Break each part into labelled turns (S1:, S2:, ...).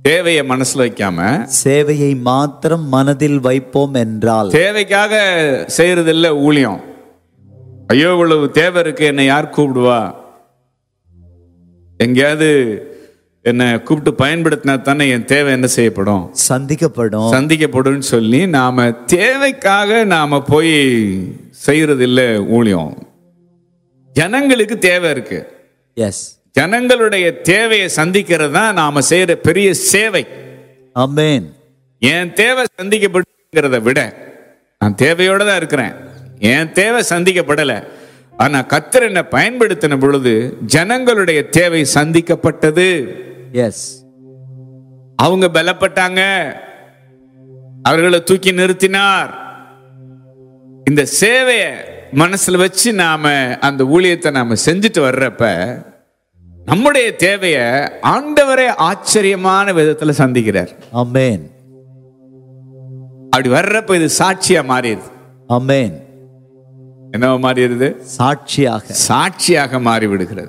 S1: தேவையை மனசுல வைக்காம
S2: சேவையை மாத்திரம் மனதில் வைப்போம் என்றால்
S1: தேவைக்காக செய்யறதில்ல ஊழியம் ஐயோ இவ்வளவு தேவை இருக்கு என்னை யார் கூப்பிடுவா எங்கேயாவது என்னை கூப்பிட்டு பயன்படுத்தினா தானே என் தேவை என்ன செய்யப்படும்
S2: சந்திக்கப்படும்
S1: சந்திக்கப்படும் சொல்லி நாம தேவைக்காக நாம போய் செய்யறது இல்ல ஊழியம் ஜனங்களுக்கு தேவை இருக்கு
S2: எஸ்
S1: ஜனங்களுடைய தேவையை சந்திக்கிறது தான் நாம செய்யற பெரிய சேவை
S2: அமேன்
S1: என் தேவை சந்திக்கப்படுங்கிறத விட நான் தேவையோட தான் இருக்கிறேன் என் தேவை சந்திக்கப்படலை ஆனா கத்தர் என்னை பயன்படுத்தின பொழுது ஜனங்களுடைய தேவை சந்திக்கப்பட்டது
S2: எஸ்
S1: அவங்க பலப்பட்டாங்க அவர்களை தூக்கி நிறுத்தினார் இந்த சேவையை மனசுல வச்சு நாம அந்த ஊழியத்தை நாம செஞ்சுட்டு வர்றப்ப நம்முடைய தேவைய ஆண்டவரே ஆச்சரியமான விதத்துல சந்திக்கிறார்
S2: அமேன்
S1: அப்படி வர்றப்ப இது சாட்சியா மாறிடுது
S2: அமேன்
S1: என்னவா மாறிடுது
S2: சாட்சியாக
S1: சாட்சியாக மாறி விடுகிறது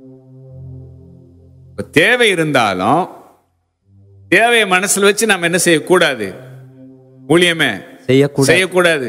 S1: இப்ப தேவை இருந்தாலும் தேவையை மனசுல வச்சு நம்ம என்ன செய்யக்கூடாது ஊழியமே
S2: செய்யக்கூடாது
S1: செய்யக்கூடாது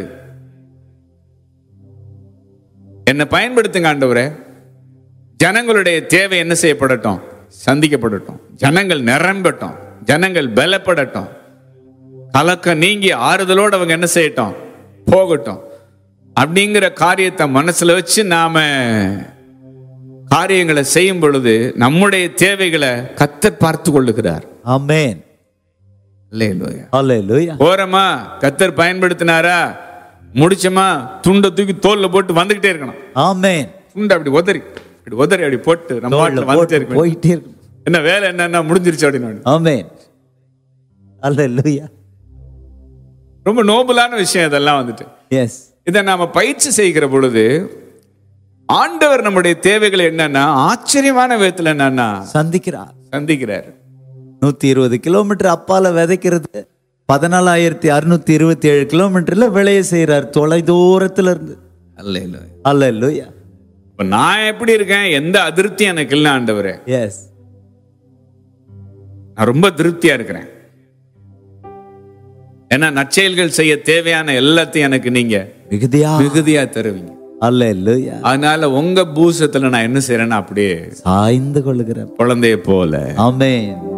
S1: என்னை பயன்படுத்துங்க ஆண்டவரே ஜனங்களுடைய தேவை என்ன செய்யப்படட்டும் சந்திக்கப்படட்டும் ஜனங்கள் நிரம்பட்டும் ஜனங்கள் பலப்படட்டும் கலக்கம் நீங்கி ஆறுதலோடு அவங்க என்ன செய்யட்டும் போகட்டும் அப்படிங்கிற காரியத்தை மனசுல வச்சு நாம காரியங்களை செய்யும் பொழுது நம்முடைய தேவைகளை கத்தர் பார்த்து கொள்ளுகிறார்
S2: அமேன்
S1: அல்லேலூயா
S2: ஹalleluya
S1: போறோமா கத்தர் பயன்படுத்தினாரா முடிச்சோமா துண்டை தூக்கி தோல்ல போட்டு வந்துகிட்டே இருக்கணும்
S2: ஆமென்
S1: துண்டை அப்படி உதறி அப்படி உதறி அப்படி போட்டு நம்ம
S2: தோள்ல
S1: பாட்டுல வந்துட்டே
S2: போட்டு
S1: இருக்கணும்
S2: போயிட்டே இருக்கு
S1: என்ன வேலை என்னன்னா முடிஞ்சிருச்சு அப்படின்னு
S2: ஆமென் ஹalleluya
S1: ரொம்ப நோபலான விஷயம் இதெல்லாம் வந்துட்டு
S2: எஸ்
S1: இதை நாம பயிற்சி செய்கிற பொழுது ஆண்டவர் நம்முடைய தேவைகள் என்னன்னா ஆச்சரியமான விதத்துல என்னன்னா
S2: சந்திக்கிறார்
S1: சந்திக்கிறார்
S2: நூத்தி இருபது கிலோமீட்டர் அப்பால விதைக்கிறது பதினாலாயிரத்தி அறுநூத்தி இருபத்தி ஏழு கிலோமீட்டர்ல விளைய செய்யறார் தொலை தூரத்துல இருந்து
S1: அல்ல
S2: ஹalleluya
S1: இப்ப நான் எப்படி இருக்கேன் எந்த அதிருப்தி எனக்கு இல்லை ஆண்டவரே
S2: எஸ்
S1: நான் ரொம்ப திருப்தியா இருக்கிறேன் ஏன்னா நற்செயல்கள் செய்ய தேவையான எல்லாத்தையும் எனக்கு நீங்க
S2: மிகுதியா
S1: மிகுதியா தருவீங்க
S2: ஹalleluya
S1: அதனால உங்க பூசத்துல நான் என்ன செய்யறேன்னா அப்படியே
S2: சாய்ந்து கொள்ளுகிற
S1: குழந்தைய போல
S2: ஆமென்